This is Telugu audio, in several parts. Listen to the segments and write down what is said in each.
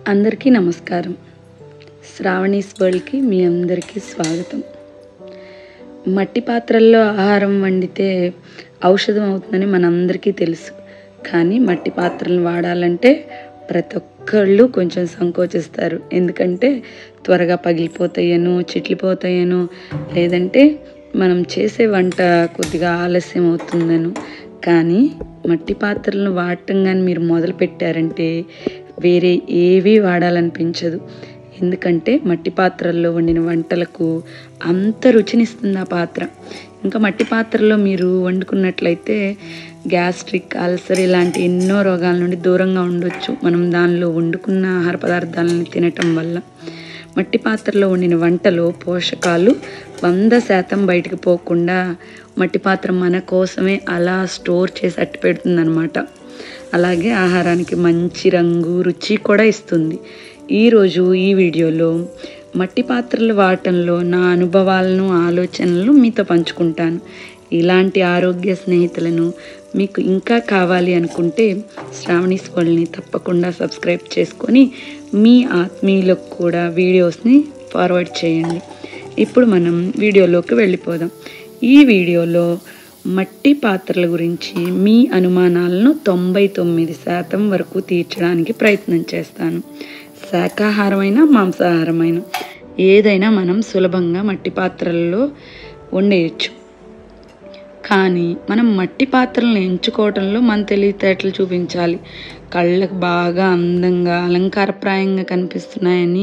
అందరికీ నమస్కారం శ్రావణీస్ వరల్డ్కి మీ అందరికీ స్వాగతం మట్టి పాత్రల్లో ఆహారం వండితే ఔషధం అవుతుందని మనందరికీ తెలుసు కానీ మట్టి పాత్రలను వాడాలంటే ప్రతి ఒక్కళ్ళు కొంచెం సంకోచిస్తారు ఎందుకంటే త్వరగా పగిలిపోతాయనో చిట్లిపోతాయనో లేదంటే మనం చేసే వంట కొద్దిగా ఆలస్యం అవుతుందను కానీ మట్టి పాత్రలను వాడటం కానీ మీరు మొదలు పెట్టారంటే వేరే ఏవి వాడాలనిపించదు ఎందుకంటే మట్టి పాత్రల్లో వండిన వంటలకు అంత రుచినిస్తుంది ఆ పాత్ర ఇంకా మట్టి పాత్రలో మీరు వండుకున్నట్లయితే గ్యాస్ట్రిక్ అల్సర్ ఇలాంటి ఎన్నో రోగాల నుండి దూరంగా ఉండొచ్చు మనం దానిలో వండుకున్న ఆహార పదార్థాలను తినటం వల్ల మట్టి పాత్రలో వండిన వంటలో పోషకాలు వంద శాతం బయటకు పోకుండా మట్టి పాత్ర మన కోసమే అలా స్టోర్ చేసి అట్టి పెడుతుందన్నమాట అలాగే ఆహారానికి మంచి రంగు రుచి కూడా ఇస్తుంది ఈరోజు ఈ వీడియోలో మట్టి పాత్రలు వాడటంలో నా అనుభవాలను ఆలోచనలు మీతో పంచుకుంటాను ఇలాంటి ఆరోగ్య స్నేహితులను మీకు ఇంకా కావాలి అనుకుంటే శ్రావణి స్వల్ని తప్పకుండా సబ్స్క్రైబ్ చేసుకొని మీ ఆత్మీయులకు కూడా వీడియోస్ని ఫార్వర్డ్ చేయండి ఇప్పుడు మనం వీడియోలోకి వెళ్ళిపోదాం ఈ వీడియోలో మట్టి పాత్రల గురించి మీ అనుమానాలను తొంభై తొమ్మిది శాతం వరకు తీర్చడానికి ప్రయత్నం చేస్తాను శాకాహారమైన మాంసాహారమైన ఏదైనా మనం సులభంగా మట్టి పాత్రల్లో వండేయచ్చు కానీ మనం మట్టి పాత్రలను ఎంచుకోవడంలో మన తెలివితేటలు చూపించాలి కళ్ళకు బాగా అందంగా అలంకారప్రాయంగా కనిపిస్తున్నాయని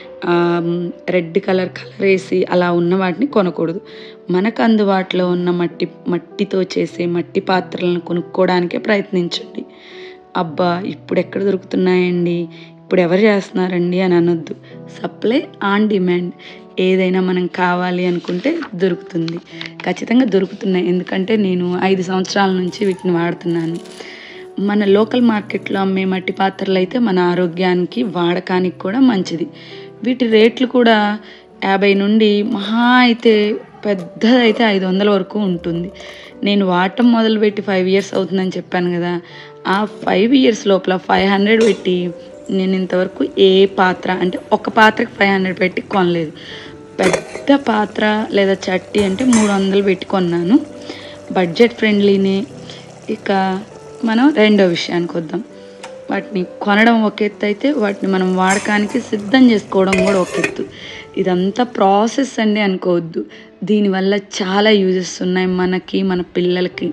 రెడ్ కలర్ కలర్ వేసి అలా ఉన్న వాటిని కొనకూడదు మనకు అందుబాటులో ఉన్న మట్టి మట్టితో చేసే మట్టి పాత్రలను కొనుక్కోవడానికే ప్రయత్నించండి అబ్బా ఇప్పుడు ఎక్కడ దొరుకుతున్నాయండి ఇప్పుడు ఎవరు చేస్తున్నారండి అని అనొద్దు సప్లై ఆన్ డిమాండ్ ఏదైనా మనం కావాలి అనుకుంటే దొరుకుతుంది ఖచ్చితంగా దొరుకుతున్నాయి ఎందుకంటే నేను ఐదు సంవత్సరాల నుంచి వీటిని వాడుతున్నాను మన లోకల్ మార్కెట్లో అమ్మే మట్టి పాత్రలు అయితే మన ఆరోగ్యానికి వాడకానికి కూడా మంచిది వీటి రేట్లు కూడా యాభై నుండి మహా అయితే పెద్దదైతే ఐదు వందల వరకు ఉంటుంది నేను వాడటం మొదలుపెట్టి ఫైవ్ ఇయర్స్ అవుతుందని చెప్పాను కదా ఆ ఫైవ్ ఇయర్స్ లోపల ఫైవ్ హండ్రెడ్ పెట్టి నేను ఇంతవరకు ఏ పాత్ర అంటే ఒక పాత్రకి ఫైవ్ హండ్రెడ్ పెట్టి కొనలేదు పెద్ద పాత్ర లేదా చట్టి అంటే మూడు వందలు పెట్టి కొన్నాను బడ్జెట్ ఫ్రెండ్లీనే ఇక మనం రెండో విషయానికి వద్దాం వాటిని కొనడం ఒక ఎత్తు అయితే వాటిని మనం వాడకానికి సిద్ధం చేసుకోవడం కూడా ఒక ఎత్తు ఇదంతా ప్రాసెస్ అండి అనుకోవద్దు దీనివల్ల చాలా యూజెస్ ఉన్నాయి మనకి మన పిల్లలకి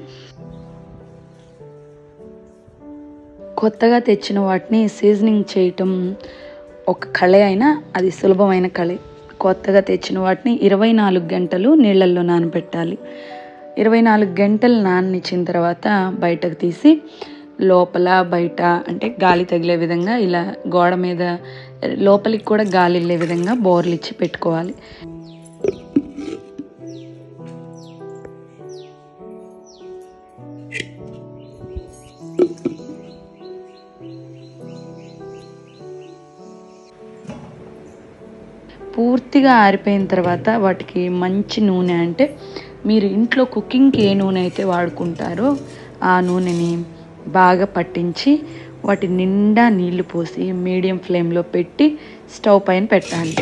కొత్తగా తెచ్చిన వాటిని సీజనింగ్ చేయటం ఒక కళ అయినా అది సులభమైన కళే కొత్తగా తెచ్చిన వాటిని ఇరవై నాలుగు గంటలు నీళ్ళల్లో నానబెట్టాలి ఇరవై నాలుగు గంటలు నాననిచ్చిన తర్వాత బయటకు తీసి లోపల బయట అంటే గాలి తగిలే విధంగా ఇలా గోడ మీద లోపలికి కూడా గాలి వెళ్ళే విధంగా బోర్లు ఇచ్చి పెట్టుకోవాలి పూర్తిగా ఆరిపోయిన తర్వాత వాటికి మంచి నూనె అంటే మీరు ఇంట్లో కుకింగ్కి ఏ నూనె అయితే వాడుకుంటారో ఆ నూనెని బాగా పట్టించి వాటి నిండా నీళ్లు పోసి మీడియం ఫ్లేమ్లో పెట్టి స్టవ్ పైన పెట్టాలి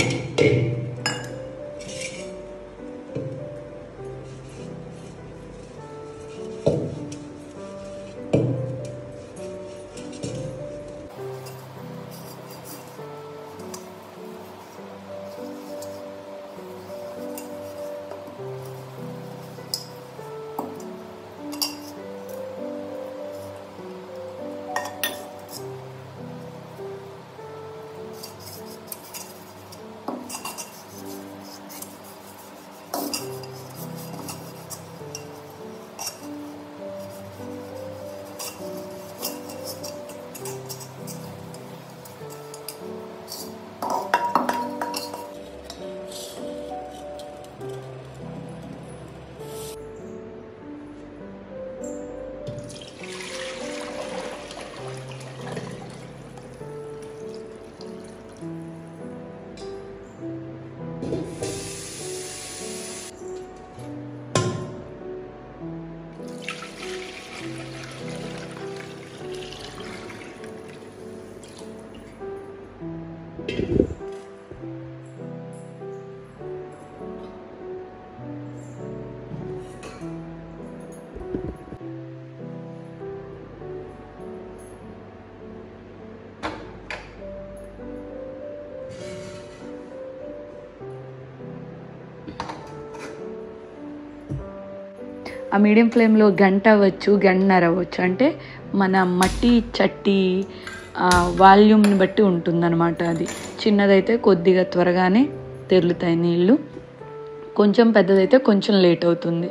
ఆ మీడియం ఫ్లేమ్లో గంట అవ్వచ్చు గంటన్నర అవ్వచ్చు అంటే మన మట్టి చట్టి వాల్యూమ్ని బట్టి ఉంటుందన్నమాట అది చిన్నదైతే కొద్దిగా త్వరగానే తెరులుతాయి నీళ్ళు కొంచెం పెద్దదైతే కొంచెం లేట్ అవుతుంది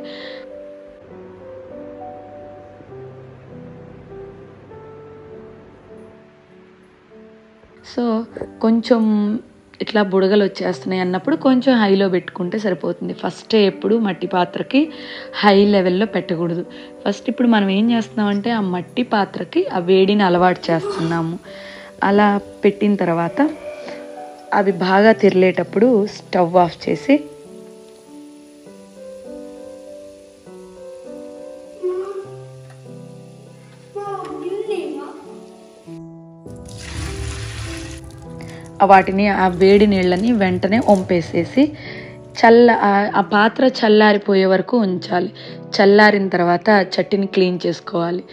సో కొంచెం ఇట్లా బుడగలు వచ్చేస్తున్నాయి అన్నప్పుడు కొంచెం హైలో పెట్టుకుంటే సరిపోతుంది ఫస్ట్ ఎప్పుడు మట్టి పాత్రకి హై లెవెల్లో పెట్టకూడదు ఫస్ట్ ఇప్పుడు మనం ఏం చేస్తున్నామంటే ఆ మట్టి పాత్రకి ఆ వేడిని అలవాటు చేస్తున్నాము అలా పెట్టిన తర్వాత అవి బాగా తిరలేటప్పుడు స్టవ్ ఆఫ్ చేసి వాటిని ఆ వేడి నీళ్ళని వెంటనే వంపేసేసి చల్ల ఆ- ఆ పాత్ర చల్లారిపోయే వరకు ఉంచాలి చల్లారిన తర్వాత చట్టిని క్లీన్ చేసుకోవాలి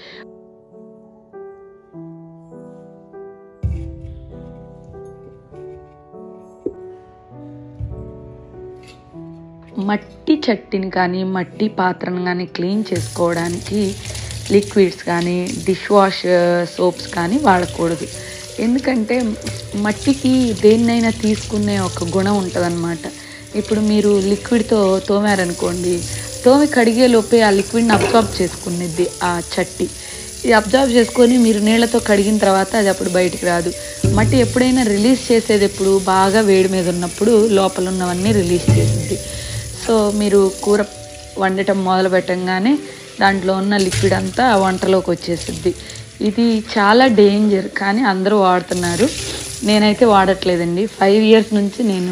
మట్టి చట్టిని కానీ మట్టి పాత్రను కానీ క్లీన్ చేసుకోవడానికి లిక్విడ్స్ కానీ డిష్ వాష్ సోప్స్ కానీ వాడకూడదు ఎందుకంటే మట్టికి దేన్నైనా తీసుకునే ఒక గుణం ఉంటుందన్నమాట ఇప్పుడు మీరు లిక్విడ్తో తోమారనుకోండి తోమి కడిగే లోపే ఆ లిక్విడ్ని అబ్జార్బ్ చేసుకునేది ఆ చట్టి ఇది అబ్జర్వ్ చేసుకొని మీరు నీళ్ళతో కడిగిన తర్వాత అది అప్పుడు బయటికి రాదు మట్టి ఎప్పుడైనా రిలీజ్ చేసేది ఎప్పుడు బాగా వేడి మీద ఉన్నప్పుడు లోపల ఉన్నవన్నీ రిలీజ్ చేసింది సో మీరు కూర వండటం మొదలు పెట్టంగానే దాంట్లో ఉన్న లిక్విడ్ అంతా ఆ వంటలోకి వచ్చేసిద్ది ఇది చాలా డేంజర్ కానీ అందరూ వాడుతున్నారు నేనైతే వాడట్లేదండి ఫైవ్ ఇయర్స్ నుంచి నేను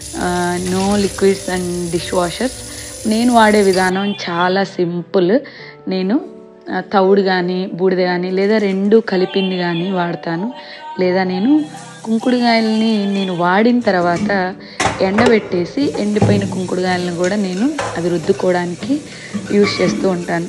no liquids and dish washers నేను వాడే విధానం చాలా సింపుల్ నేను ఆ, తౌడు కానీ బూడిద కానీ లేదా రెండు కలిపింది కానీ వాడతాను లేదా నేను కుంకుడుగాయలని నేను వాడిన తర్వాత ఎండబెట్టేసి ఎండిపోయిన కుంకుడుగాయలను కూడా నేను అవి రుద్దుకోవడానికి యూజ్ చేస్తూ ఉంటాను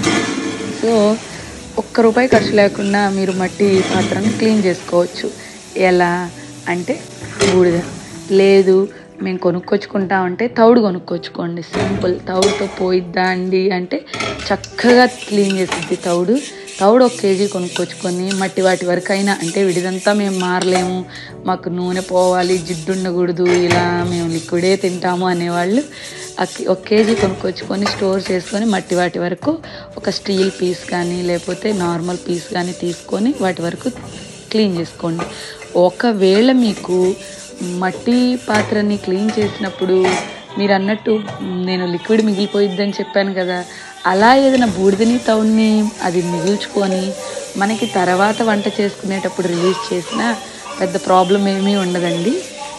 సో ఒక్క రూపాయి ఖర్చు లేకుండా మీరు మట్టి పాత్రను క్లీన్ చేసుకోవచ్చు ఎలా అంటే బూడిద లేదు మేము కొనుక్కొచ్చుకుంటామంటే తౌడు కొనుక్కొచ్చుకోండి సింపుల్ తౌడుతో పోయిద్దా అండి అంటే చక్కగా క్లీన్ చేసిద్ది తౌడు తౌడు ఒక కేజీ కొనుక్కొచ్చుకొని మట్టి వాటి వరకు అయినా అంటే విడిదంతా మేము మారలేము మాకు నూనె పోవాలి జిడ్డు ఉండకూడదు ఇలా మేము లిక్విడే తింటాము అనేవాళ్ళు ఆ కే- ఒక కేజీ కొనుక్కొచ్చుకొని స్టోర్ చేసుకొని మట్టి వాటి వరకు ఒక స్టీల్ పీస్ కానీ లేకపోతే నార్మల్ పీస్ కానీ తీసుకొని వాటి వరకు క్లీన్ చేసుకోండి ఒకవేళ మీకు మట్టి పాత్రని క్లీన్ చేసినప్పుడు మీరు అన్నట్టు నేను లిక్విడ్ మిగిలిపోయిద్దని చెప్పాను కదా అలా ఏదైనా బూడిదని తౌడిని అది మిగుల్చుకొని మనకి తర్వాత వంట చేసుకునేటప్పుడు రిలీజ్ చేసినా పెద్ద ప్రాబ్లం ఏమీ ఉండదండి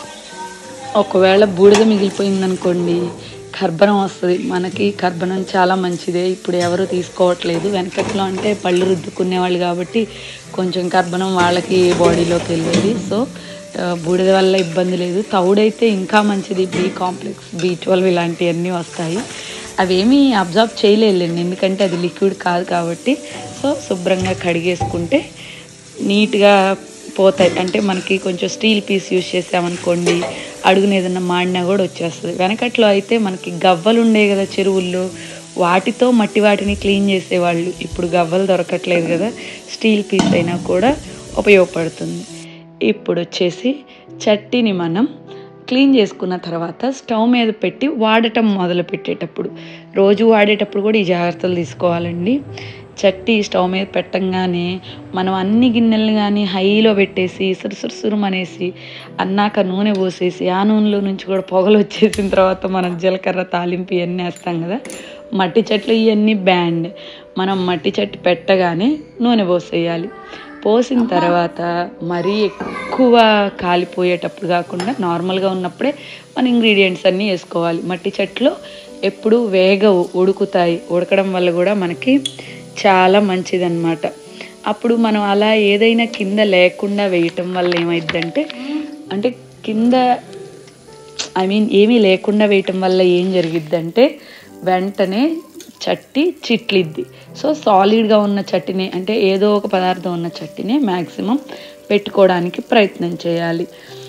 ఒకవేళ బూడిద మిగిలిపోయిందనుకోండి కర్బనం వస్తుంది మనకి కర్బనం చాలా మంచిదే ఇప్పుడు ఎవరు తీసుకోవట్లేదు వెనకట్లో అంటే పళ్ళు రుద్దుకునే వాళ్ళు కాబట్టి కొంచెం కర్బనం వాళ్ళకి బాడీలోకి వెళ్ళేది సో ఆ, బూడిద వల్ల ఇబ్బంది లేదు తౌడైతే ఇంకా మంచిది బీ కాంప్లెక్స్ బీ ట్వెల్వ్ ఇలాంటివన్నీ వస్తాయి అవేమీ అబ్జర్వ్ చేయలేదండి ఎందుకంటే అది లిక్విడ్ కాదు కాబట్టి సో శుభ్రంగా కడిగేసుకుంటే నీట్గా పోతాయి అంటే మనకి కొంచెం స్టీల్ పీస్ యూస్ చేసామనుకోండి అడుగున ఏదన్నా మాడినా కూడా వచ్చేస్తుంది వెనకట్లో అయితే మనకి గవ్వలు ఉండే కదా చెరువుల్లో వాటితో మట్టి వాటిని క్లీన్ చేసేవాళ్ళు ఇప్పుడు గవ్వలు దొరకట్లేదు కదా స్టీల్ పీస్ అయినా కూడా ఉపయోగపడుతుంది ఇప్పుడు వచ్చేసి చట్టీని మనం క్లీన్ చేసుకున్న తర్వాత స్టవ్ మీద పెట్టి వాడటం మొదలు పెట్టేటప్పుడు రోజు వాడేటప్పుడు కూడా ఈ జాగ్రత్తలు తీసుకోవాలండి చట్టి స్టవ్ మీద పెట్టంగానే మనం అన్ని గిన్నెలు కానీ హైలో పెట్టేసి సురుసురుసురం అనేసి అన్నాక నూనె పోసేసి ఆ నూనెలో నుంచి కూడా పొగలు వచ్చేసిన తర్వాత మనం జీలకర్ర తాలింపు ఇవన్నీ వేస్తాం కదా మట్టి చెట్లు ఇవన్నీ బ్యాండ్ మనం మట్టి చెట్టు పెట్టగానే నూనె పోసేయాలి పోసిన తర్వాత మరీ ఎక్కువ కాలిపోయేటప్పుడు కాకుండా నార్మల్గా ఉన్నప్పుడే మన ఇంగ్రీడియంట్స్ అన్నీ వేసుకోవాలి మట్టి చెట్లు ఎప్పుడు వేగ ఉడుకుతాయి ఉడకడం వల్ల కూడా మనకి చాలా మంచిదన్నమాట అప్పుడు మనం అలా ఏదైనా కింద లేకుండా వేయటం వల్ల ఏమైందంటే అంటే కింద ఐ మీన్ ఏమీ లేకుండా వేయటం వల్ల ఏం జరిగిద్దంటే వెంటనే చట్టి చిట్లిద్ది సో సాలిడ్గా ఉన్న చట్టిని అంటే ఏదో ఒక పదార్థం ఉన్న చట్టిని మ్యాక్సిమం పెట్టుకోవడానికి ప్రయత్నం చేయాలి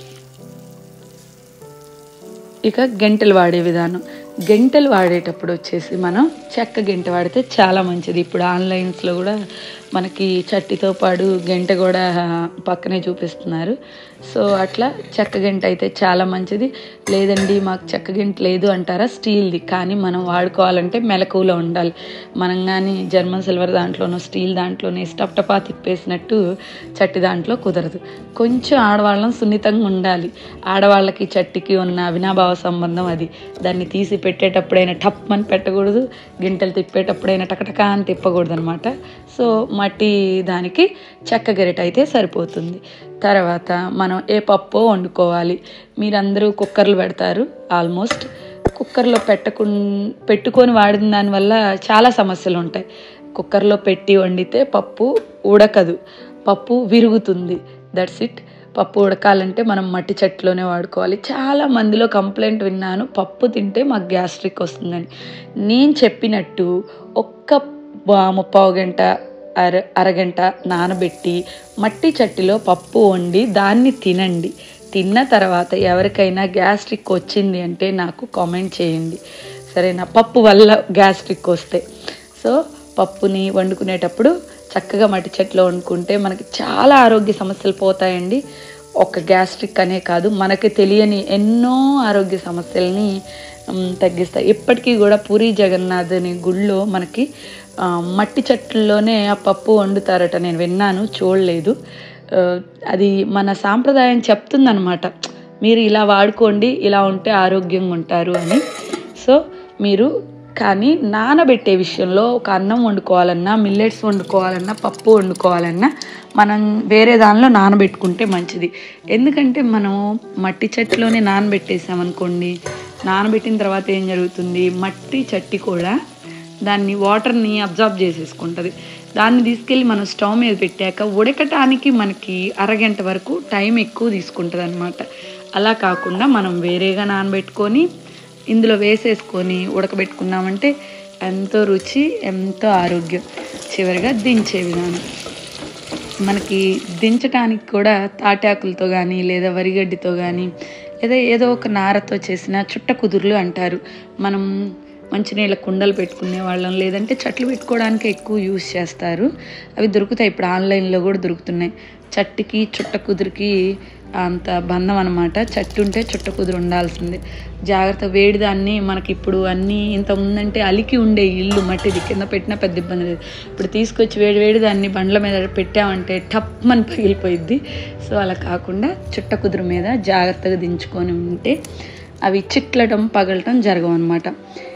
ఇక గంటలు వాడే విధానం గంటలు వాడేటప్పుడు వచ్చేసి మనం చెక్క గంట వాడితే చాలా మంచిది ఇప్పుడు ఆన్లైన్స్లో కూడా మనకి చట్టితో పాటు గంట కూడా పక్కనే చూపిస్తున్నారు సో అట్లా చెక్క గంట అయితే చాలా మంచిది లేదండి మాకు చెక్క గంట లేదు అంటారా స్టీల్ది కానీ మనం వాడుకోవాలంటే మెలకువలో ఉండాలి మనం కానీ జర్మన్ సిల్వర్ దాంట్లోనో స్టీల్ దాంట్లోనే స్టప్టపా తిప్పేసినట్టు చట్టి దాంట్లో కుదరదు కొంచెం ఆడవాళ్ళం సున్నితంగా ఉండాలి ఆడవాళ్ళకి చట్టికి ఉన్న అవినాభావ సంబంధం అది దాన్ని తీసి పెట్టేటప్పుడైనా టప్ అని పెట్టకూడదు గింటలు తిప్పేటప్పుడైనా టకటకా అని తిప్పకూడదు అనమాట సో మట్టి దానికి చెక్క గరిట అయితే సరిపోతుంది తర్వాత మనం ఏ పప్పు వండుకోవాలి మీరందరూ కుక్కర్లు పెడతారు ఆల్మోస్ట్ కుక్కర్లో పెట్టకు పెట్టుకొని వాడిన దానివల్ల చాలా సమస్యలు ఉంటాయి కుక్కర్లో పెట్టి వండితే పప్పు ఉడకదు పప్పు విరుగుతుంది దట్స్ ఇట్ పప్పు ఉడకాలంటే మనం మట్టి చెట్టులోనే వాడుకోవాలి చాలా మందిలో కంప్లైంట్ విన్నాను పప్పు తింటే మాకు గ్యాస్ట్రిక్ వస్తుందని నేను చెప్పినట్టు ఒక్క బా- ముప్పావు గంట అర అరగంట నానబెట్టి మట్టి చట్టిలో పప్పు వండి దాన్ని తినండి తిన్న తర్వాత ఎవరికైనా గ్యాస్ట్రిక్ వచ్చింది అంటే నాకు కామెంట్ చేయండి సరేనా పప్పు వల్ల గ్యాస్ట్రిక్ వస్తే సో పప్పుని వండుకునేటప్పుడు చక్కగా మట్టి చెట్లో వండుకుంటే మనకి చాలా ఆరోగ్య సమస్యలు పోతాయండి ఒక గ్యాస్ట్రిక్ అనే కాదు మనకి తెలియని ఎన్నో ఆరోగ్య సమస్యల్ని మ్, తగ్గిస్తాయి ఇప్పటికీ కూడా పూరి జగన్నాథ్ అనే గుళ్ళో మనకి ఆ, మట్టి చెట్లలోనే ఆ పప్పు వండుతారట నేను విన్నాను చూడలేదు ఆ, అది మన సాంప్రదాయం చెప్తుందనమాట మీరు ఇలా వాడుకోండి ఇలా ఉంటే ఆరోగ్యంగా ఉంటారు అని సో మీరు కానీ నానబెట్టే విషయంలో ఒక అన్నం వండుకోవాలన్నా మిల్లెట్స్ వండుకోవాలన్నా పప్పు వండుకోవాలన్నా మనం వేరే దానిలో నానబెట్టుకుంటే మంచిది ఎందుకంటే మనం మట్టి చెట్టులోనే నానబెట్టేసామనుకోండి నానబెట్టిన తర్వాత ఏం జరుగుతుంది మట్టి చట్టి కూడా దాన్ని వాటర్ని అబ్జార్బ్ చేసేసుకుంటుంది దాన్ని తీసుకెళ్ళి మనం స్టవ్ మీద పెట్టాక ఉడకటానికి మనకి అరగంట వరకు టైం ఎక్కువ తీసుకుంటుంది అనమాట అలా కాకుండా మనం వేరేగా నానబెట్టుకొని ఇందులో వేసేసుకొని ఉడకబెట్టుకున్నామంటే ఎంతో రుచి ఎంతో ఆరోగ్యం చివరిగా దించే విధానం మనకి దించడానికి కూడా తాటాకులతో కానీ లేదా వరిగడ్డితో కానీ లేదా ఏదో ఒక నారతో చేసిన చుట్ట కుదురులు అంటారు మనం మంచినీళ్ళ కుండలు పెట్టుకునే వాళ్ళం లేదంటే చెట్లు పెట్టుకోవడానికి ఎక్కువ యూస్ చేస్తారు అవి దొరుకుతాయి ఇప్పుడు ఆన్లైన్లో కూడా దొరుకుతున్నాయి చట్టికి చుట్ట కుదురుకి అంత బంధం అనమాట చట్టు ఉంటే చుట్ట కుదురు ఉండాల్సిందే జాగ్రత్త వేడి దాన్ని మనకి ఇప్పుడు అన్నీ ఇంత ఉందంటే అలికి ఉండే ఇల్లు మట్టిది కింద పెట్టినా పెద్ద ఇబ్బంది లేదు ఇప్పుడు తీసుకొచ్చి వేడి వేడి దాన్ని బండ్ల మీద పెట్టామంటే టప్మని పగిలిపోయిద్ది సో అలా కాకుండా చుట్ట కుదురు మీద జాగ్రత్తగా దించుకొని ఉంటే అవి చిట్లటం పగలటం జరగవు అనమాట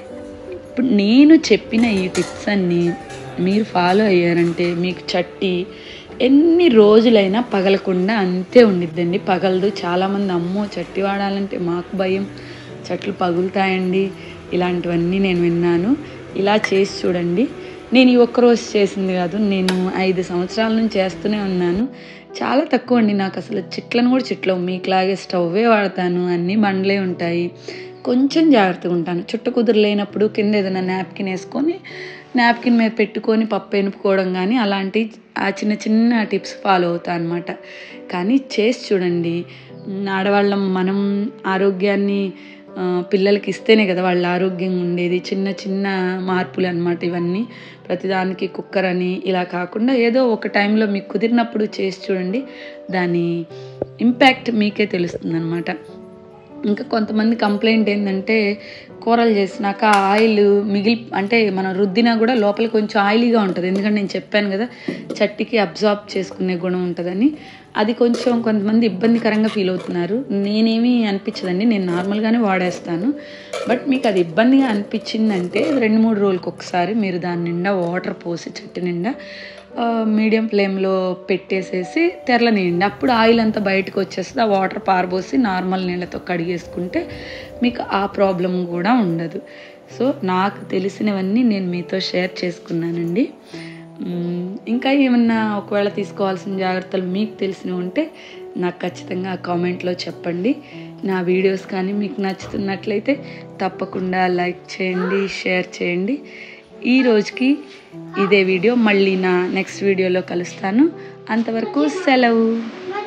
ఇప్పుడు నేను చెప్పిన ఈ టిప్స్ అన్నీ మీరు ఫాలో అయ్యారంటే మీకు చట్టి ఎన్ని రోజులైనా పగలకుండా అంతే ఉండిద్దండి పగలదు చాలామంది అమ్మో చట్టి వాడాలంటే మాకు భయం చెట్లు పగులుతాయండి ఇలాంటివన్నీ నేను విన్నాను ఇలా చేసి చూడండి నేను ఈ ఒక్కరోజు చేసింది కాదు నేను ఐదు సంవత్సరాల నుంచి చేస్తూనే ఉన్నాను చాలా తక్కువ అండి నాకు అసలు చిట్లను కూడా చిట్లవు మీకులాగే స్టవ్వే వాడతాను అన్నీ బండ్లే ఉంటాయి కొంచెం జాగ్రత్తగా ఉంటాను చుట్ట కుదురు లేనప్పుడు కింద ఏదైనా నాప్కిన్ వేసుకొని నాప్కిన్ మీద పెట్టుకొని పప్పు ఎనుపుకోవడం కానీ అలాంటి ఆ చిన్న చిన్న టిప్స్ ఫాలో అవుతాను అనమాట కానీ చేసి చూడండి ఉమ్, ఆడవాళ్ళం మనం ఆరోగ్యాన్ని ఆ, పిల్లలకి ఇస్తేనే కదా వాళ్ళ ఆరోగ్యంగా ఉండేది చిన్న చిన్న మార్పులు అనమాట ఇవన్నీ ప్రతిదానికి కుక్కర్ అని ఇలా కాకుండా ఏదో ఒక టైంలో మీకు కుదిరినప్పుడు చేసి చూడండి దాని ఇంపాక్ట్ మీకే తెలుస్తుంది అనమాట ఇంకా కొంతమంది కంప్లైంట్ ఏంటంటే కూరలు చేసినాక ఆయిల్ మిగిలి అంటే మనం రుద్దినా కూడా లోపల కొంచెం ఆయిలీగా ఉంటుంది ఎందుకంటే నేను చెప్పాను కదా చట్టికి అబ్జార్బ్ చేసుకునే గుణం ఉంటుందని అది కొంచెం కొంతమంది ఇబ్బందికరంగా ఫీల్ అవుతున్నారు నేనేమీ అనిపించదండి నేను నార్మల్గానే వాడేస్తాను బట్ మీకు అది ఇబ్బందిగా అనిపించిందంటే రెండు మూడు రోజులకు ఒకసారి మీరు దాని నిండా వాటర్ పోసి చట్టి నిండా ఆ, మీడియం ఫ్లేమ్లో పెట్టేసేసి తెరలనియండి అప్పుడు ఆయిల్ అంతా బయటకు వచ్చేస్తుంది ఆ వాటర్ పారబోసి నార్మల్ నీళ్ళతో కడిగేసుకుంటే మీకు ఆ ప్రాబ్లం కూడా ఉండదు సో నాకు తెలిసినవన్నీ నేను మీతో షేర్ చేసుకున్నానండి మ్మ్, ఇంకా ఏమన్నా ఒకవేళ తీసుకోవాల్సిన జాగ్రత్తలు మీకు తెలిసినవి ఉంటే నాకు ఖచ్చితంగా ఆ కామెంట్లో చెప్పండి నా వీడియోస్ కానీ మీకు నచ్చుతున్నట్లయితే తప్పకుండా లైక్ చేయండి షేర్ చేయండి ఈ రోజుకి ఇదే వీడియో మళ్ళీ నా నెక్స్ట్ వీడియోలో కలుస్తాను అంతవరకు సెలవు